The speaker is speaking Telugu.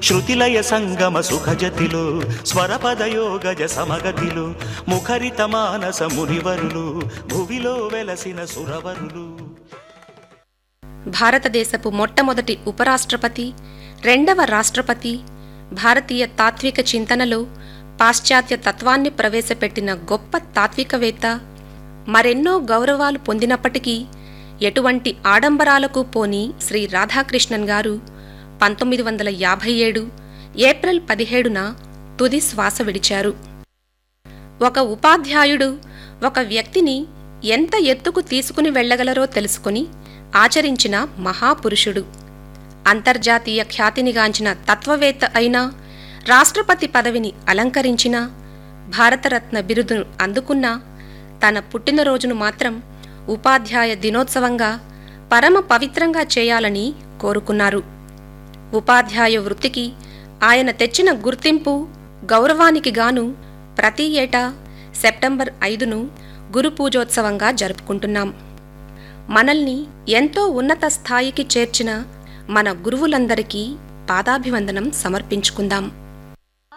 శృతిలయ సంగమ సుఖజతిలో స్వరపదయోగజ సమగతిలో ముఖరిత మానస మునివరులు భువిలో వెలసిన సురవరులు భారతదేశపు మొట్టమొదటి ఉపరాష్ట్రపతి రెండవ రాష్ట్రపతి భారతీయ తాత్విక చింతనలో పాశ్చాత్య తత్వాన్ని ప్రవేశపెట్టిన గొప్ప తాత్వికవేత్త మరెన్నో గౌరవాలు పొందినప్పటికీ ఎటువంటి ఆడంబరాలకు పోని శ్రీ రాధాకృష్ణన్ గారు పంతొమ్మిది వందల యాభై ఏడు ఏప్రిల్ పదిహేడున తుది శ్వాస విడిచారు ఒక ఉపాధ్యాయుడు ఒక వ్యక్తిని ఎంత ఎత్తుకు తీసుకుని వెళ్ళగలరో తెలుసుకుని ఆచరించిన మహాపురుషుడు అంతర్జాతీయ ఖ్యాతినిగాంచిన తత్వవేత్త అయినా రాష్ట్రపతి పదవిని అలంకరించిన భారతరత్న బిరుదును అందుకున్న తన పుట్టినరోజును మాత్రం ఉపాధ్యాయ దినోత్సవంగా పరమ పవిత్రంగా చేయాలని కోరుకున్నారు ఉపాధ్యాయ వృత్తికి ఆయన తెచ్చిన గుర్తింపు గౌరవానికి గాను ప్రతి ఏటా సెప్టెంబర్ ఐదును గురు పూజోత్సవంగా జరుపుకుంటున్నాం మనల్ని ఎంతో ఉన్నత స్థాయికి చేర్చిన మన గురువులందరికీ పాదాభివందనం సమర్పించుకుందాం